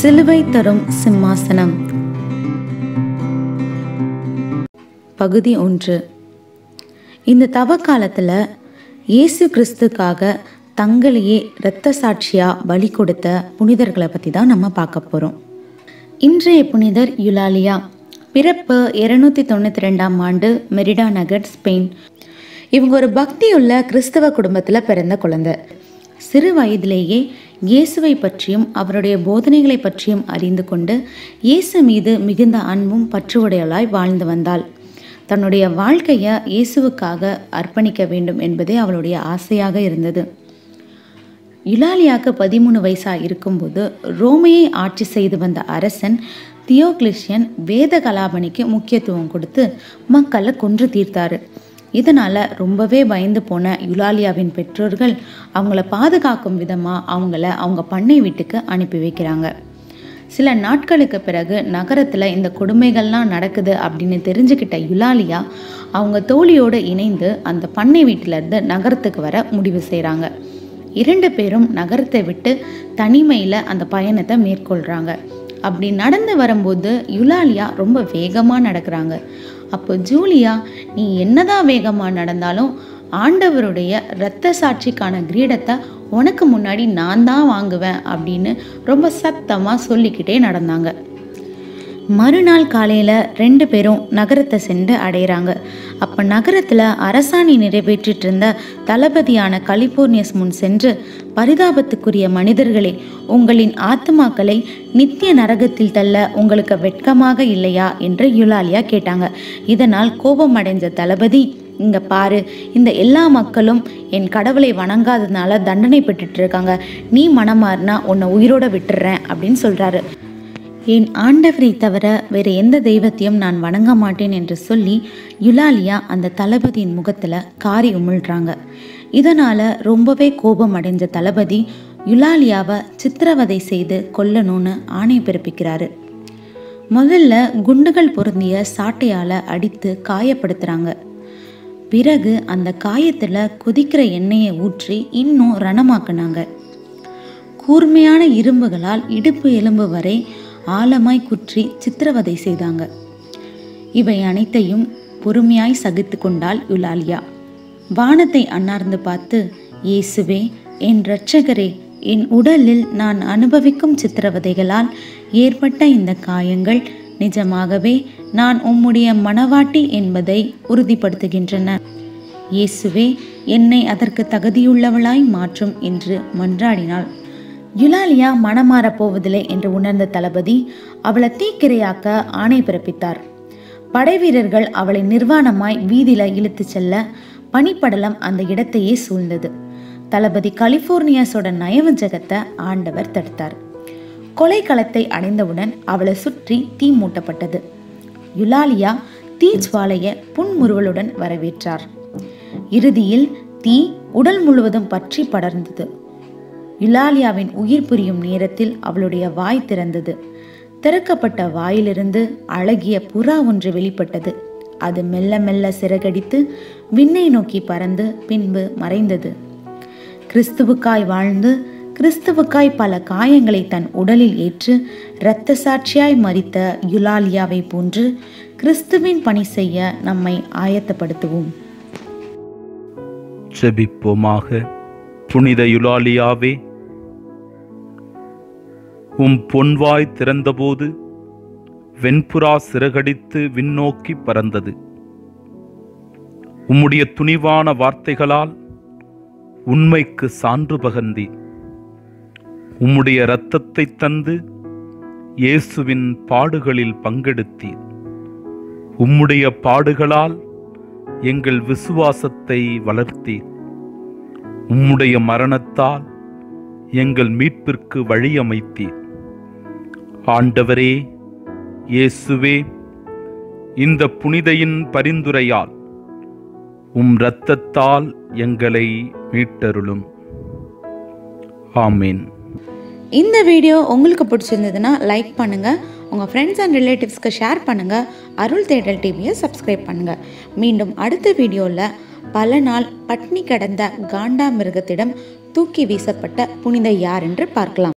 சிலுவை தரும் சிம்மாசனம் பகுதி ஒன்று இந்த தவ காலத்தில் இயேசு கிறிஸ்துக்காக தங்களையே இரத்த சாட்சியாக பலி கொடுத்த புனிதர்களை பற்றி தான் நம்ம பார்க்க போகிறோம் இன்றைய புனிதர் யுலாலியா பிறப்பு இருநூத்தி தொண்ணூற்றி ரெண்டாம் ஆண்டு மெரிடா நகர் ஸ்பெயின் இவங்க ஒரு பக்தியுள்ள கிறிஸ்தவ குடும்பத்தில் பிறந்த குழந்தை சிறு வயதிலேயே இயேசுவை பற்றியும் அவருடைய போதனைகளை பற்றியும் அறிந்து கொண்டு இயேசு மீது மிகுந்த அன்பும் பற்றுவுடையவளாய் வாழ்ந்து வந்தாள் தன்னுடைய வாழ்க்கையை இயேசுவுக்காக அர்ப்பணிக்க வேண்டும் என்பதே அவளுடைய ஆசையாக இருந்தது யுலாலியாக்கு பதிமூணு வயசாக இருக்கும்போது ரோமையை ஆட்சி செய்து வந்த அரசன் தியோக்ளிஷியன் வேத கலாபணிக்கு முக்கியத்துவம் கொடுத்து மக்களை கொன்று தீர்த்தாரு இதனால் ரொம்பவே பயந்து போன யுலாலியாவின் பெற்றோர்கள் அவங்கள பாதுகாக்கும் விதமாக அவங்கள அவங்க பண்ணை வீட்டுக்கு அனுப்பி வைக்கிறாங்க சில நாட்களுக்கு பிறகு நகரத்தில் இந்த கொடுமைகள்லாம் நடக்குது அப்படின்னு தெரிஞ்சுக்கிட்ட யுலாலியா அவங்க தோழியோடு இணைந்து அந்த பண்ணை வீட்டிலேருந்து நகரத்துக்கு வர முடிவு செய்கிறாங்க இரண்டு பேரும் நகரத்தை விட்டு தனிமையில் அந்த பயணத்தை மேற்கொள்கிறாங்க அப்படி நடந்து வரும்போது யுலாலியா ரொம்ப வேகமாக நடக்கிறாங்க அப்போ ஜூலியா நீ என்னதான் வேகமாக நடந்தாலும் ஆண்டவருடைய இரத்த சாட்சிக்கான கிரீடத்தை உனக்கு முன்னாடி நான் தான் வாங்குவேன் அப்படின்னு ரொம்ப சத்தமாக சொல்லிக்கிட்டே நடந்தாங்க மறுநாள் காலையில் ரெண்டு பேரும் நகரத்தை சென்று அடையிறாங்க அப்போ நகரத்தில் அரசாணி நிறைவேற்றிட்டு இருந்த தளபதியான கலிபோர்னியஸ் முன் சென்று பரிதாபத்துக்குரிய மனிதர்களே உங்களின் ஆத்மாக்களை நித்திய நரகத்தில் தள்ள உங்களுக்கு வெட்கமாக இல்லையா என்று யுலாலியா கேட்டாங்க இதனால் கோபம் அடைஞ்ச தளபதி இங்க பாரு இந்த எல்லா மக்களும் என் கடவுளை வணங்காததுனால தண்டனை பெற்றுட்டு இருக்காங்க நீ மனமாறினா உன்னை உயிரோட விட்டுறேன் அப்படின்னு சொல்றாரு என் ஆண்டவரை தவிர வேறு எந்த தெய்வத்தையும் நான் வணங்க மாட்டேன் என்று சொல்லி யுலாலியா அந்த தளபதியின் முகத்தில் காரி உமிழ்றாங்க இதனால் ரொம்பவே கோபம் அடைஞ்ச தளபதி யுலாலியாவை சித்திரவதை செய்து கொல்லணும்னு ஆணை பிறப்பிக்கிறாரு முதல்ல குண்டுகள் பொருந்திய சாட்டையால் அடித்து காயப்படுத்துகிறாங்க பிறகு அந்த காயத்தில் கொதிக்கிற எண்ணெயை ஊற்றி இன்னும் ரணமாக்குனாங்க கூர்மையான இரும்புகளால் இடுப்பு எலும்பு வரை ஆழமாய் குற்றி சித்திரவதை செய்தாங்க இவை அனைத்தையும் பொறுமையாய் சகித்து கொண்டாள் யுலாலியா வானத்தை அன்னார்ந்து பார்த்து இயேசுவே என் இரட்சகரே என் உடலில் நான் அனுபவிக்கும் சித்திரவதைகளால் ஏற்பட்ட இந்த காயங்கள் நிஜமாகவே நான் உம்முடைய மனவாட்டி என்பதை உறுதிப்படுத்துகின்றன இயேசுவே என்னை அதற்கு தகுதியுள்ளவளாய் மாற்றும் என்று மன்றாடினாள் யுலாலியா மனமாறப் போவதில்லை என்று உணர்ந்த தளபதி அவளை தீக்கிரையாக்க ஆணை பிறப்பித்தார் படைவீரர்கள் அவளை நிர்வாணமாய் வீதியில இழுத்துச் செல்ல பனிப்படலம் அந்த இடத்தையே சூழ்ந்தது தளபதி கலிபோர்னியாஸோட நயவஞ்சகத்தை ஆண்டவர் தடுத்தார் கொலை களத்தை அடைந்தவுடன் அவளை சுற்றி தீ மூட்டப்பட்டது யுலாலியா தீ ஜுவாலைய புன்முறுவலுடன் வரவேற்றார் இறுதியில் தீ உடல் முழுவதும் பற்றி படர்ந்தது யுலாலியாவின் உயிர் புரியும் நேரத்தில் அவளுடைய வாய் திறந்தது திறக்கப்பட்ட வாயிலிருந்து அழகிய புறா ஒன்று வெளிப்பட்டது அது மெல்ல மெல்ல சிறகடித்து விண்ணை நோக்கி பறந்து பின்பு மறைந்தது கிறிஸ்துவுக்காய் வாழ்ந்து கிறிஸ்துவுக்காய் பல காயங்களை தன் உடலில் ஏற்று இரத்த சாட்சியாய் மறித்த யுலாலியாவை போன்று கிறிஸ்துவின் பணி செய்ய நம்மை ஆயத்தப்படுத்துவோம் ஜெபிப்போமாக புனித யுலாலியாவே உம் பொன்வாய் திறந்தபோது வெண்புறா சிறகடித்து விண்ணோக்கி பறந்தது உம்முடைய துணிவான வார்த்தைகளால் உண்மைக்கு சான்று பகர்ந்தி உம்முடைய இரத்தத்தை தந்து இயேசுவின் பாடுகளில் பங்கெடுத்தீர் உம்முடைய பாடுகளால் எங்கள் விசுவாசத்தை வளர்த்தீர் உம்முடைய மரணத்தால் எங்கள் மீட்பிற்கு வழியமைத்தீர் ஆண்டவரே இயேசுவே இந்த புனிதையின் பரிந்துரையால் உம் இரத்தத்தால் எங்களை மீட்டருளும் ஆமீன் இந்த வீடியோ உங்களுக்கு பிடிச்சிருந்ததுன்னா லைக் பண்ணுங்கள் உங்கள் ஃப்ரெண்ட்ஸ் அண்ட் ரிலேட்டிவ்ஸ்க்கு ஷேர் பண்ணுங்கள் அருள் தேடல் டிவியை சப்ஸ்கிரைப் பண்ணுங்கள் மீண்டும் அடுத்த வீடியோவில் பல நாள் பட்னி கடந்த காண்டா மிருகத்திடம் தூக்கி வீசப்பட்ட புனித யார் என்று பார்க்கலாம்